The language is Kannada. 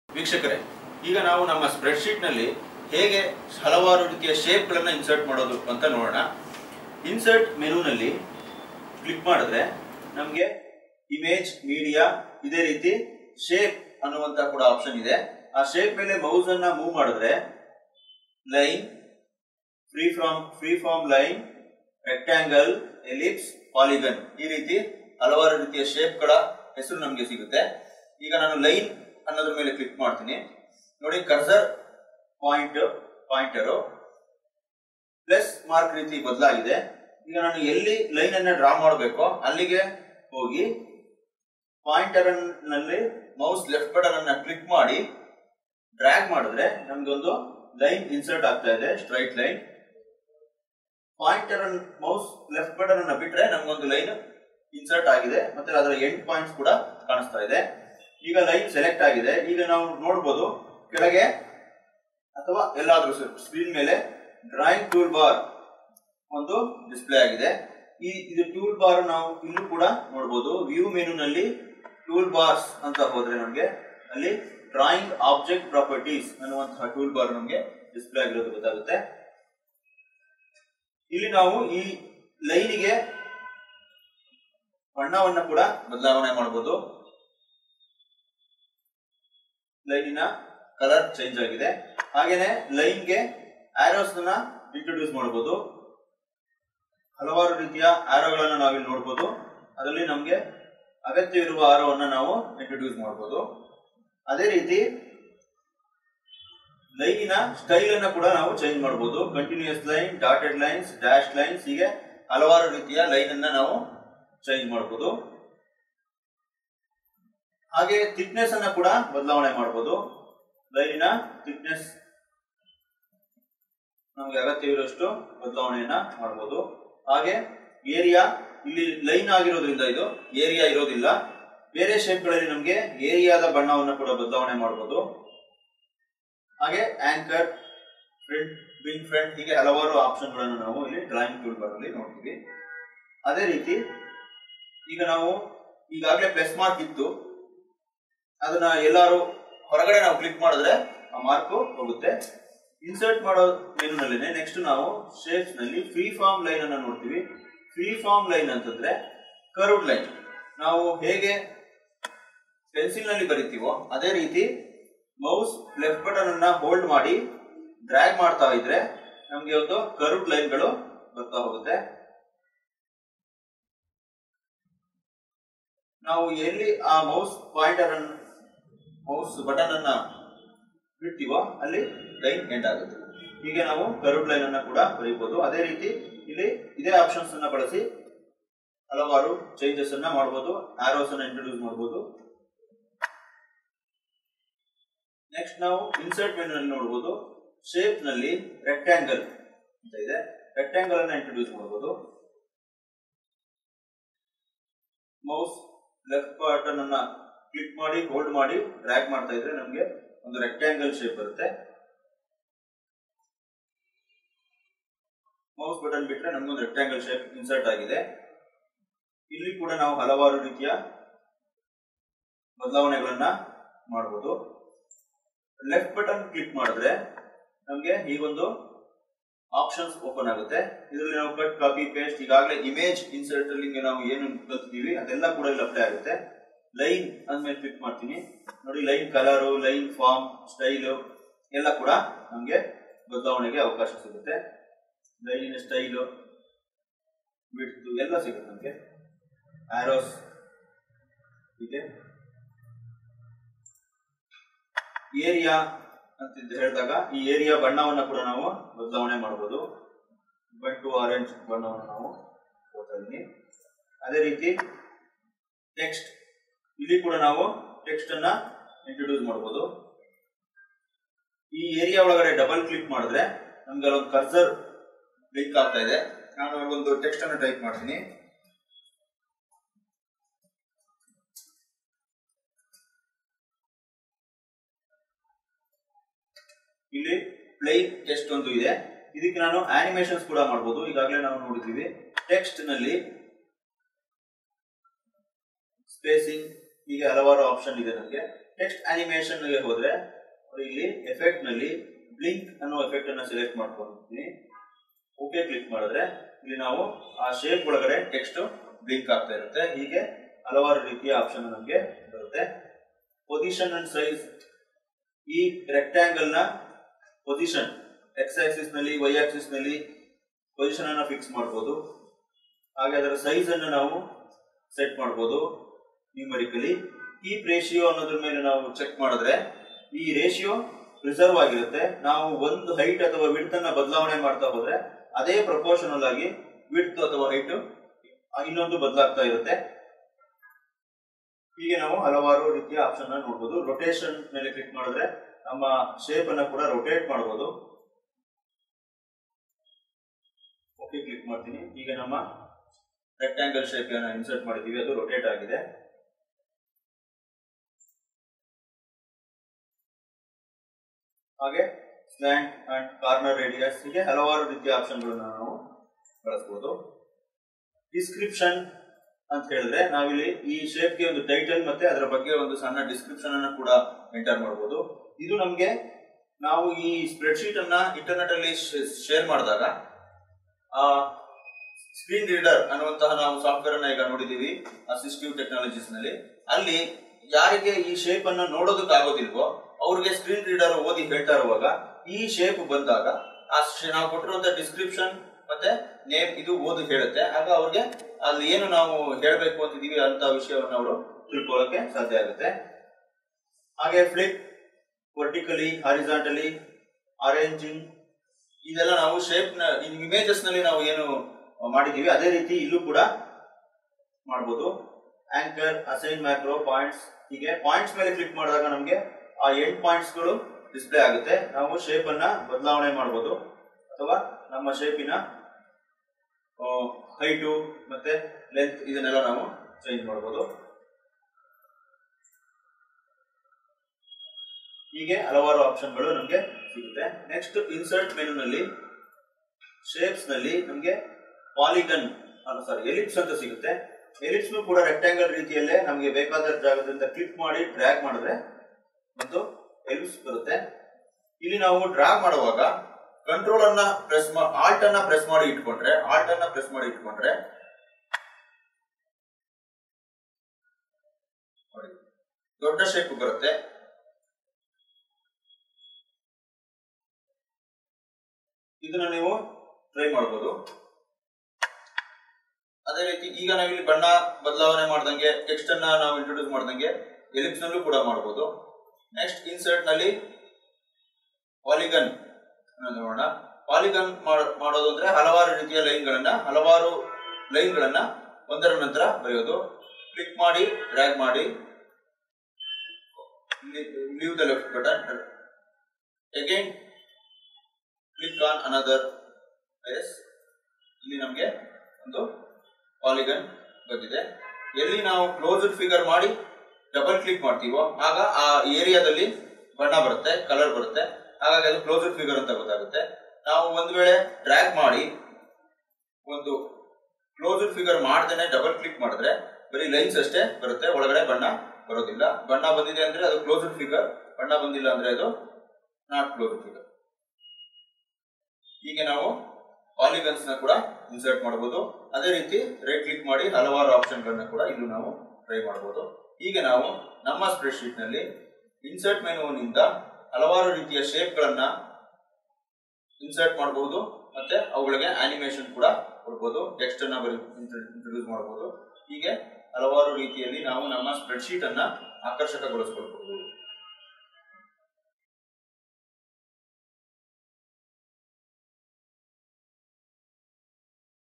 ವೀಕ್ಷಕರೇ ಈಗ ನಾವು ನಮ್ಮ ಸ್ಪ್ರೆಡ್ ನಲ್ಲಿ ಹೇಗೆ ಹಲವಾರು ರೀತಿಯ ಶೇಪ್ಗಳನ್ನು ಇನ್ಸರ್ಟ್ ಮಾಡೋದು ಅಂತ ನೋಡೋಣ ಇನ್ಸರ್ಟ್ ಮೆನುನಲ್ಲಿ ಕ್ಲಿಕ್ ಮಾಡಿದ್ರೆ ನಮಗೆ ಇಮೇಜ್ ಮೀಡಿಯಾ ಇದೇ ರೀತಿ ಶೇಪ್ ಅನ್ನುವಂತ ಕೂಡ ಆಪ್ಷನ್ ಇದೆ ಆ ಶೇಪ್ ಮೇಲೆ ಮೌಸ್ ಅನ್ನ ಮೂವ್ ಮಾಡಿದ್ರೆ line free from free form line rectangle ellipse polygon ಈ ರೀತಿ ಹಲವಾರು ರೀತಿಯ ಶೇಪ್ಗಳ ಹೆಸರು ನಮಗೆ ಸಿಗುತ್ತೆ ಈಗ ನಾನು ಲೈನ್ ಅನ್ನೋದ್ರ ಮೇಲೆ ಕ್ಲಿಕ್ ಮಾಡ್ತೀನಿ ನೋಡಿ cursor point pointer plus mark ರೀತಿ ಬದಲಾಗಿದೆ ಈಗ ನಾನು ಎಲ್ಲಿ ಲೈನ್ ಅನ್ನ ಡ್ರಾ ಮಾಡಬೇಕೋ ಅಲ್ಲಿಗೆ ಹೋಗಿ ಪಾಯಿಂಟರ್ ನಲ್ಲಿ ಮೌಸ್ ಲೆಫ್ಟ್ ಬಟನ್ ಅನ್ನ ಕ್ಲಿಕ್ ಮಾಡಿ ಡ್ರ್ಯಾಗ್ ಮಾಡಿದ್ರೆ ನಮ್ಗೊಂದು ಲೈನ್ ಇನ್ಸರ್ಟ್ ಆಗ್ತಾ ಇದೆ straight line pointer mouse left button ಅನ್ನ ಬಿಟ್ರೆ ನಮ್ಗೊಂದು ಲೈನ್ ಇನ್ಸರ್ಟ್ ಆಗಿದೆ ಮತ್ತೆ ಅದರ ಎಂಡ್ ಪಾಯಿಂಟ್ಸ್ ಕೂಡ ಕಾಣಿಸ್ತಾ ಇದೆ ಈಗ ಲೈನ್ ಸೆಲೆಕ್ಟ್ ಆಗಿದೆ ಈಗ ನಾವು ನೋಡಬಹುದು ಕೆಳಗೆ ಅಥವಾ ಎಲ್ಲಾದ್ರೂ ಸ್ಕ್ರೀನ್ ಮೇಲೆ ಡ್ರಾಯಿಂಗ್ ಟೂಲ್ ಬಾರ್ ಒಂದು ಡಿಸ್ಪ್ಲೇ ಆಗಿದೆ ಈ ಇದು ಟೂಲ್ ಬಾರ್ ನಾವು ಇಲ್ಲೂ ಕೂಡ ನೋಡಬಹುದು ವ್ಯೂ ಮೆನುನಲ್ಲಿ ಟೂಲ್ ಬಾರ್ಸ್ ಅಂತ ಹೋದ್ರೆ ನಮಗೆ ಅಲ್ಲಿ ಡ್ರಾಯಿಂಗ್ ಆಬ್ಜೆಕ್ಟ್ ಪ್ರಾಪರ್ಟೀಸ್ ಅನ್ನುವಂತಹ ಟೂಲ್ ಬಾರ್ ನಮಗೆ ಡಿಸ್ಪ್ಲೇ ಆಗಿರೋದು ಗೊತ್ತಾಗುತ್ತೆ ಇಲ್ಲಿ ನಾವು ಈ ಲೈನಿಗೆ ಬಣ್ಣವನ್ನ ಕೂಡ ಬದಲಾವಣೆ ಮಾಡಬಹುದು ಲೈನಿನ ಕಲರ್ ಚೇಂಜ್ ಆಗಿದೆ ಹಾಗೇನೆ ಲೈನ್ಗೆ ಆರೋಸ್ ನ ಇಂಟ್ರೊಡ್ಯೂಸ್ ಮಾಡಬಹುದು ಹಲವಾರು ರೀತಿಯ ಆರೋಗಳನ್ನ ನಾವಿಲ್ಲಿ ನೋಡಬಹುದು ಅದರಲ್ಲಿ ನಮಗೆ ಅಗತ್ಯವಿರುವ ಆರೋವನ್ನ ನಾವು ಇಂಟ್ರೊಡ್ಯೂಸ್ ಮಾಡಬಹುದು ಅದೇ ರೀತಿ ಲೈನಿನ ಸ್ಟೈಲ್ ಅನ್ನ ಕೂಡ ನಾವು ಚೇಂಜ್ ಮಾಡಬಹುದು continuous line dotted lines dash lines ಹೀಗೆ ಹಲವಾರು ರೀತಿಯ ಲೈನ್ ಅನ್ನ ನಾವು ಚೇಂಜ್ ಮಾಡಬಹುದು ಹಾಗೆ ಥಿಕ್ನೆಸ್ ಅನ್ನ ಕೂಡ ಬದಲಾವಣೆ ಮಾಡಬಹುದು ಲೈನಿನ ಥಿಕ್ನೆಸ್ ನಮಗೆ ಅಗತ್ಯವಿರುವಷ್ಟು ಬದಲಾವಣೆಯನ್ನ ಮಾಡಬಹುದು ಹಾಗೆ ಏರಿಯಾ ಇಲ್ಲಿ ಲೈನ್ ಆಗಿರೋದ್ರಿಂದ ಇದು ಏರಿಯಾ ಇರೋದಿಲ್ಲ ಬೇರೆ ಶೇಪ್ಗಳಲ್ಲಿ ನಮಗೆ ಏರಿಯಾದ ಬಣ್ಣವನ್ನು ಕೂಡ ಬದಲಾವಣೆ ಮಾಡಬಹುದು ಹಾಗೆ ಆಂಕರ್ ಫ್ರಂಟ್ ಬಿಂಗ್ ಫ್ರಂಟ್ ಹೀಗೆ ಹಲವಾರು ಆಪ್ಷನ್ಗಳನ್ನು ನಾವು ಇಲ್ಲಿ ಡ್ರಾಯಿಂಗ್ ಟೂಲ್ ಬಾರ್ ಅಲ್ಲಿ ನೋಡ್ತೀವಿ ಅದೇ ರೀತಿ ಈಗ ನಾವು ಈಗಾಗಲೇ ಪ್ಲಸ್ ಮಾರ್ಕ್ ಇತ್ತು ಅದನ್ನ ಎಲ್ಲಾರು ಹೊರಗಡೆ ನಾವು ಕ್ಲಿಕ್ ಮಾಡಿದ್ರೆ ಆ ಮಾರ್ಕ್ ಹೋಗುತ್ತೆ ಇನ್ಸರ್ಟ್ ಮಾಡೋ ಮೆನುನಲ್ಲಿ ನೆಕ್ಸ್ಟ್ ನಾವು ಶೇಪ್ಸ್ ನಲ್ಲಿ ಫ್ರೀ ಫಾರ್ಮ್ ಲೈನ್ ಅನ್ನ ನೋಡ್ತೀವಿ ಫ್ರೀ ಫಾರ್ಮ್ ಲೈನ್ ಅಂತಂದ್ರೆ ಕರ್ವ್ಡ್ ಲೈನ್ ನಾವು ಹೇಗೆ ಪೆನ್ಸಿಲ್ ನಲ್ಲಿ ಬರಿತೀವೋ ಅದೇ ರೀತಿ ಮೌಸ್ ಲೆಫ್ಟ್ ಬಟನ್ ಅನ್ನ ಹೋಲ್ಡ್ ಮಾಡಿ ಡ್ರ್ಯಾಗ್ ಮಾಡ್ತಾ ಇದ್ರೆ ನಮ್ಗೆ ಒಂದು ಕರ್ವ್ಡ್ ಲೈನ್ಗಳು ಬರ್ತಾ ಹೋಗುತ್ತೆ ನಾವು ಎಲ್ಲಿ ಆ ಮೌಸ್ ಪಾಯಿಂಟರ್ ಅನ್ನು ಮೌಸ್ ಬಟನ್ ಅನ್ನ ಬಿಡ್ತೀವೋ ಅಲ್ಲಿ ಲೈನ್ ಎಂಡ್ ಆಗುತ್ತೆ ಹೀಗೆ ನಾವು ಕರ್ವ್ಡ್ ಲೈನ್ ಅನ್ನ ಕೂಡ ಬರೀಬಹುದು ಅದೇ ರೀತಿ ಇಲ್ಲಿ ಇದೇ ಆಪ್ಷನ್ಸ್ ಅನ್ನ ಬಳಸಿ ಹಲವಾರು ಚೇಂಜಸ್ ಅನ್ನ ಮಾಡಬಹುದು ಆರೋಸ್ ಅನ್ನ ಇಂಟ್ರೊಡ್ಯೂಸ್ ಮಾಡಬಹುದು ನೆಕ್ಸ್ಟ್ ನಾವು ಇನ್ಸರ್ಟ್ ಮೆನು ಅಲ್ಲಿ ನೋಡಬಹುದು ಶೇಪ್ ನಲ್ಲಿ ರೆಕ್ಟ್ಯಾಂಗಲ್ ಅಂತ ಇದೆ ರೆಕ್ಟ್ಯಾಂಗಲ್ ಅನ್ನ ಇಂಟ್ರೊಡ್ಯೂಸ್ ಮಾಡಬಹುದು ಮೌಸ್ ಲೆಫ್ಟ್ ಬಟನ್ ಅನ್ನ ಕ್ಲಿಕ್ ಮಾಡಿ ಹೋಲ್ಡ್ ಮಾಡಿ ಡ್ರ್ಯಾಗ್ ಮಾಡ್ತಾ ಇದ್ರೆ ನಮಗೆ ಒಂದು ರೆಕ್ಟ್ಯಾಂಗಲ್ ಶೇಪ್ ಬರುತ್ತೆ ಮೌಸ್ ಬಟನ್ ಬಿಟ್ರೆ ನಮಗೊಂದು ರೆಕ್ಟ್ಯಾಂಗಲ್ ಶೇಪ್ ಇನ್ಸರ್ಟ್ ಆಗಿದೆ ಇಲ್ಲಿ ಕೂಡ ನಾವು ಹಲವಾರು ರೀತಿಯ ಬದಲಾವಣೆಗಳನ್ನ ಮಾಡಬಹುದು ಲೆಫ್ಟ್ ಬಟನ್ ಕ್ಲಿಕ್ ಮಾಡಿದ್ರೆ ನಮಗೆ ಹೀಗೊಂದು ಆಪ್ಷನ್ಸ್ ಓಪನ್ ಆಗುತ್ತೆ ಇದರಲ್ಲಿ ನಾವು ಕಟ್ ಕಾಪಿ ಪೇಸ್ಟ್ ಈಗಾಗಲೇ ಇಮೇಜ್ ಇನ್ಸರ್ಟ್ ಅಲ್ಲಿ ನಾವು ಏನು ಕಲ್ತಿದೀವಿ ಅದೆಲ್ಲ ಕೂಡ ಇಲ್ಲಿ ಅಪ್ಲೈ ಆಗುತ್ತೆ ಲೈನ್ ಅಂದ್ಮೇಲೆ ಕ್ಲಿಕ್ ಮಾಡ್ತೀನಿ ನೋಡಿ line colour line form style ಎಲ್ಲ ಕೂಡ ನಮಗೆ ಬದಲಾವಣೆಗೆ ಅವಕಾಶ ಸಿಗುತ್ತೆ ಲೈನಿನ ಸ್ಟೈಲು ಬಿಡ್ತು ಎಲ್ಲ ಸಿಗುತ್ತೆ ನಮಗೆ ಆರೋಸ್ ಹೀಗೆ ಏರಿಯಾ ಅಂತ ಹೇಳಿದಾಗ ಈ ಏರಿಯಾ ಬಣ್ಣವನ್ನು ಕೂಡ ನಾವು ಬದಲಾವಣೆ ಮಾಡಬಹುದು ಟು ಆರೆಂಜ್ ಬಣ್ಣವನ್ನು ನಾವು ಕೊಡ್ತಾ ಇದ್ದೀನಿ ಅದೇ ರೀತಿ ಟೆಕ್ಸ್ಟ್ ಇಲ್ಲಿ ಕೂಡ ನಾವು ಟೆಕ್ಸ್ಟ್ ಅನ್ನ ಇಂಟ್ರೊಡ್ಯೂಸ್ ಮಾಡಬಹುದು ಈ ಏರಿಯಾ ಒಳಗಡೆ ಡಬಲ್ ಕ್ಲಿಕ್ ಮಾಡಿದ್ರೆ ನಮ್ಗೆ ಅಲ್ಲೊಂದು ಕರ್ಸರ್ ಲಿಂಕ್ ಆಗ್ತಾ ಇದೆ ನಾನು ಒಂದು ಟೆಕ್ಸ್ಟ್ ಅನ್ನು ಟೈಪ್ ಮಾಡ್ತೀನಿ ಇಲ್ಲಿ ಪ್ಲೈನ್ ಟೆಕ್ಸ್ಟ್ ಒಂದು ಇದೆ ಇದಕ್ಕೆ ನಾನು ಆನಿಮೇಷನ್ಸ್ ಕೂಡ ಮಾಡಬಹುದು ಈಗಾಗಲೇ ನಾವು ನೋಡಿದ್ದೀವಿ ಟೆಕ್ಸ್ಟ್ ನಲ್ಲಿ ಸ್ಪೇಸಿಂಗ್ ಹೀಗೆ ಹಲವಾರು ಆಪ್ಷನ್ ಇದೆ ನನಗೆ ಟೆಕ್ಸ್ಟ್ ಅನಿಮೇಷನ್ ಗೆ ಹೋದ್ರೆ ಇಲ್ಲಿ ಎಫೆಕ್ಟ್ ನಲ್ಲಿ ಬ್ಲಿಂಕ್ ಅನ್ನೋ ಎಫೆಕ್ಟ್ ಅನ್ನ ಸೆಲೆಕ್ಟ್ ಮಾಡ್ಕೊಂಡಿರ್ತೀನಿ ಓಕೆ ಕ್ಲಿಕ್ ಮಾಡಿದ್ರೆ ಇಲ್ಲಿ ನಾವು ಆ ಶೇಪ್ ಒಳಗಡೆ ಟೆಕ್ಸ್ಟ್ ಬ್ಲಿಂಕ್ ಆಗ್ತಾ ಇರುತ್ತೆ ಹೀಗೆ ಹಲವಾರು ರೀತಿಯ ಆಪ್ಷನ್ ನಮಗೆ ಬರುತ್ತೆ ಪೊಸಿಷನ್ ಅಂಡ್ ಸೈಜ್ ಈ ರೆಕ್ಟ್ಯಾಂಗಲ್ ನ ಪೊಸಿಷನ್ ಎಕ್ಸ್ ಆಕ್ಸಿಸ್ ನಲ್ಲಿ ವೈ ಆಕ್ಸಿಸ್ ನಲ್ಲಿ ಪೊಸಿಷನ್ ಅನ್ನ ಫಿಕ್ಸ್ ಮಾಡಬಹುದು ಹಾಗೆ ಅದರ ಸೈಜ್ ಅನ್ನು ನಾವು ಸೆಟ್ ಮಾಡಬಹುದು ನ್ಯೂಮರಿಕಲಿ ಕೀಪ್ ರೇಷಿಯೋ ಅನ್ನೋದ್ರ ಮೇಲೆ ನಾವು ಚೆಕ್ ಮಾಡಿದ್ರೆ ಈ ರೇಷಿಯೋ ರಿಸರ್ವ್ ಆಗಿರುತ್ತೆ ನಾವು ಒಂದು ಹೈಟ್ ಅಥವಾ ವಿಡ್ತ್ ಅನ್ನ ಬದಲಾವಣೆ ಮಾಡ್ತಾ ಹೋದ್ರೆ ಅದೇ ಪ್ರಪೋರ್ಷನಲ್ ಆಗಿ ವಿಡ್ತ್ ಅಥವಾ ಹೈಟ್ ಇನ್ನೊಂದು ಬದಲಾಗ್ತಾ ಇರುತ್ತೆ ಹೀಗೆ ನಾವು ಹಲವಾರು ರೀತಿಯ ಆಪ್ಷನ್ ನೋಡಬಹುದು ರೊಟೇಷನ್ ಮೇಲೆ ಕ್ಲಿಕ್ ಮಾಡಿದ್ರೆ ನಮ್ಮ ಶೇಪ್ ಅನ್ನ ಕೂಡ ರೊಟೇಟ್ ಮಾಡಬಹುದು ಓಕೆ ಕ್ಲಿಕ್ ಮಾಡ್ತೀನಿ ಈಗ ನಮ್ಮ ರೆಕ್ಟಾಂಗಲ್ ಶೇಪ್ ಅನ್ನ ಇನ್ಸರ್ಟ್ ಮಾಡಿದೀವಿ ಅದು ರೊಟೇಟ್ ಆಗಿದೆ ಹಾಗೆ ಸ್ಲ್ಯಾಂಟ್ ಅಂಡ್ ಕಾರ್ನರ್ ರೇಡಿಯಸ್ ಹೀಗೆ ಹಲವಾರು ರೀತಿಯ ಆಪ್ಷನ್ಗಳನ್ನ ನಾವು ಬಳಸಬಹುದು ಡಿಸ್ಕ್ರಿಪ್ಷನ್ ಅಂತ ಹೇಳಿದ್ರೆ ನಾವಿಲ್ಲಿ ಈ ಶೇಪ್ಗೆ ಒಂದು ಟೈಟಲ್ ಮತ್ತೆ ಅದರ ಬಗ್ಗೆ ಒಂದು ಸಣ್ಣ ಡಿಸ್ಕ್ರಿಪ್ಷನ್ ಅನ್ನ ಕೂಡ ಎಂಟರ್ ಮಾಡಬಹುದು ಇದು ನಮಗೆ ನಾವು ಈ ಸ್ಪ್ರೆಡ್ ಶೀಟ್ ಅನ್ನ ಇಂಟರ್ನೆಟ್ ಅಲ್ಲಿ ಶೇರ್ ಮಾಡಿದಾಗ ಆ ಸ್ಕ್ರೀನ್ ರೀಡರ್ ಅನ್ನುವಂತಹ ನಾವು ಸಾಫ್ಟ್ವೇರ್ ಅನ್ನ ಈಗ ನೋಡಿದೀವಿ ಅಸಿಸ್ಟಿವ್ ಟೆಕ್ನಾಲಜೀಸ್ ನಲ್ಲಿ ಅಲ್ಲಿ ಯಾರಿಗೆ ಈ ಶೇಪ್ ಅನ್ನ ನೋಡೋದಕ್ಕೆ ಆಗೋದಿಲ್ವೋ ಅವ್ರಿಗೆ ಸ್ಕ್ರೀನ್ ರೀಡರ್ ಓದಿ ಹೇಳ್ತಾ ಇರುವಾಗ ಈ ಶೇಪ್ ಬಂದಾಗ ಆ ಶ- ನಾವು ಕೊಟ್ಟಿರುವಂತ ಡಿಸ್ಕ್ರಿಪ್ಷನ್ ಮತ್ತೆ ನೇಮ್ ಇದು ಓದಿ ಹೇಳುತ್ತೆ ಆಗ ಅವ್ರಿಗೆ ಅಲ್ಲಿ ಏನು ನಾವು ಹೇಳಬೇಕು ಅಂತಿದೀವಿ ಅಂತ ವಿಷಯವನ್ನ ಅವರು ತಿಳ್ಕೊಳ್ಳೋಕೆ ಸಾಧ್ಯ ಆಗುತ್ತೆ ಹಾಗೆ ಫ್ಲಿಪ್ ವರ್ಟಿಕಲಿ ಹಾರಿಜಾಂಟಲಿ ಅರೇಂಜಿಂಗ್ ಇದೆಲ್ಲ ನಾವು ಶೇಪ್ ನ ಇಮೇಜಸ್ ನಲ್ಲಿ ನಾವು ಏನು ಮಾಡಿದೀವಿ ಅದೇ ರೀತಿ ಇಲ್ಲೂ ಕೂಡ ಮಾಡ್ಬೋದು ಆಂಕರ್ ಅಸೈನ್ ಮ್ಯಾಕ್ರೋ ಪಾಯಿಂಟ್ಸ್ ಹೀಗೆ ಪಾಯಿಂಟ್ಸ್ ಮೇಲೆ ಕ್ಲಿಕ್ ಮಾಡಿದಾಗ ನಮಗೆ ಆ ಎಂಡ್ ಪಾಯಿಂಟ್ಸ್ ಗಳು ಡಿಸ್ಪ್ಲೇ ಆಗುತ್ತೆ ನಾವು ಶೇಪ್ ಅನ್ನ ಬದಲಾವಣೆ ಮಾಡಬಹುದು ಅಥವಾ ನಮ್ಮ ಶೇಪಿನ ಹೈಟು ಮತ್ತೆ ಲೆಂತ್ ಇದನ್ನೆಲ್ಲ ನಾವು ಚೇಂಜ್ ಮಾಡಬಹುದು ಹೀಗೆ ಹಲವಾರು ಆಪ್ಷನ್ಗಳು ನಮಗೆ ಸಿಗುತ್ತೆ ನೆಕ್ಸ್ಟ್ ಇನ್ಸರ್ಟ್ ಮೆನುನಲ್ಲಿ ಶೇಪ್ಸ್ ನಲ್ಲಿ ನಮಗೆ ಪಾಲಿಗನ್ ಅಲ್ಲ ಸಾರಿ ಎಲಿಪ್ಸ್ ಅಂತ ಸಿಗುತ್ತೆ ಎಲಿಪ್ಸ್ ಕೂಡ ರೆಕ್ಟಾಂಗಲ್ ರೀತಿಯಲ್ಲೇ ನಮಗೆ ಬೇಕಾದ ಜಾಗದಿಂದ ಕ್ಲಿಕ್ ಮಾಡಿ ಡ್ರ್ಯಾಗ್ ಮಾಡಿದ್ರೆ ಒಂದು ಎಲಿಪ್ಸ್ ಬರುತ್ತೆ ಇಲ್ಲಿ ನಾವು ಡ್ರಾಗ್ ಮಾಡುವಾಗ ಕಂಟ್ರೋಲ್ ಅನ್ನ ಪ್ರೆಸ್ ಆಲ್ಟ್ ಅನ್ನ ಪ್ರೆಸ್ ಮಾಡಿ ಇಟ್ಕೊಂಡ್ರೆ ಆಲ್ಟ್ ಅನ್ನ ಪ್ರೆಸ್ ಮಾಡಿ ಇಟ್ಕೊಂಡ್ರೆ ನೋಡಿ, ದೊಡ್ಡ ಶೇಪ್ ಬರುತ್ತೆ ಇದನ್ನ ನೀವು ಟ್ರೈ ಮಾಡಬಹುದು ಅದೇ ರೀತಿ ಈಗ ನಾವಿಲ್ಲಿ ಬಣ್ಣ ಬದಲಾವಣೆ ಮಾಡ್ದಂಗೆ ಟೆಕ್ಸ್ಟ್ ಅನ್ನ ನಾವು ಇಂಟ್ರೊಡ್ಯೂಸ್ ಮಾಡ್ದಂಗೆ ಎಲಿಪ್ಸ್ ನಲ್ಲೂ ಕೂಡ ಮಾಡಬಹುದು ನೆಕ್ಸ್ಟ್ ಇನ್ಸರ್ಟ್ ನಲ್ಲಿ ಪಾಲಿಗನ್ ನೋಡೋಣ ಪಾಲಿಗನ್ ಮಾಡೋದು ಅಂದ್ರೆ ಹಲವಾರು ರೀತಿಯ ಲೈನ್ ಗಳನ್ನ ಹಲವಾರು ಲೈನ್ ಗಳನ್ನ ಒಂದರ ನಂತರ ಬರೆಯೋದು ಕ್ಲಿಕ್ ಮಾಡಿ ಡ್ರ್ಯಾಗ್ ಮಾಡಿ leave the left button again click on another S ಇಲ್ಲಿ ನಮಗೆ ಒಂದು ಪಾಲಿಗನ್ ಬಂದಿದೆ ಎಲ್ಲಿ ನಾವು ಕ್ಲೋಸ್ಡ್ ಫಿಗರ್ ಮಾಡಿ ಡಬಲ್ ಕ್ಲಿಕ್ ಮಾಡ್ತೀವೋ ಆಗ ಆ ಏರಿಯಾದಲ್ಲಿ ಬಣ್ಣ ಬರುತ್ತೆ ಕಲರ್ ಬರುತ್ತೆ ಹಾಗಾಗಿ ಅದು ಕ್ಲೋಸ್ಡ್ ಫಿಗರ್ ಅಂತ ಗೊತ್ತಾಗುತ್ತೆ ನಾವು ಒಂದು ವೇಳೆ ಡ್ರ್ಯಾಗ್ ಮಾಡಿ ಒಂದು ಕ್ಲೋಸ್ಡ್ ಫಿಗರ್ ಮಾಡ್ದೇನೆ ಡಬಲ್ ಕ್ಲಿಕ್ ಮಾಡಿದ್ರೆ ಬರೀ ಲೈನ್ಸ್ ಅಷ್ಟೇ ಬರುತ್ತೆ ಒಳಗಡೆ ಬಣ್ಣ ಬರೋದಿಲ್ಲ ಬಣ್ಣ ಬಂದಿದೆ ಅಂದ್ರೆ ಅದು ಕ್ಲೋಸ್ಡ್ ಫಿಗರ್ ಬಣ್ಣ ಬಂದಿಲ್ಲ ಅಂದ್ರೆ ಅದು ನಾಟ್ ಕ್ಲೋಸ್ಡ್ ಫಿಗರ್ ಹೀಗೆ ನಾವು ಪಾಲಿಗನ್ಸ್ ನ ಕೂಡ ಇನ್ಸರ್ಟ್ ಮಾಡಬಹುದು ಅದೇ ರೀತಿ ರೈಟ್ ಕ್ಲಿಕ್ ಮಾಡಿ ಹಲವಾರು ಆಪ್ಷನ್ ಗಳನ್ನ ಕೂಡ ಇಲ್ಲೂ ನಾವು ಟ್ರೈ ಮಾಡಬಹುದು ಹೀಗೆ ನಾವು ನಮ್ಮ ಸ್ಪ್ರೆಡ್ ಶೀಟ್ ನಲ್ಲಿ ಇನ್ಸರ್ಟ್ ಮೆನುವಿನಿಂದ ಹಲವಾರು ರೀತಿಯ ಶೇಪ್ ಗಳನ್ನ ಇನ್ಸರ್ಟ್ ಮಾಡಬಹುದು ಮತ್ತೆ ಅವುಗಳಿಗೆ ಅನಿಮೇಷನ್ ಕೂಡ ಕೊಡ್ಬೋದು ಟೆಕ್ಸ್ಟ್ ಅನ್ನ ಬರಿ ಇಂಟ್ರೊಡ್ಯೂಸ್ ಮಾಡಬಹುದು ಹೀಗೆ ಹಲವಾರು ರೀತಿಯಲ್ಲಿ ನಾವು ನಮ್ಮ ಸ್ಪ್ರೆಡ್ ಶೀಟ್ ಅನ್ನ ಆಕರ್ಷಕಗೊಳಿಸ್ಕೊಳ್ಬಹುದು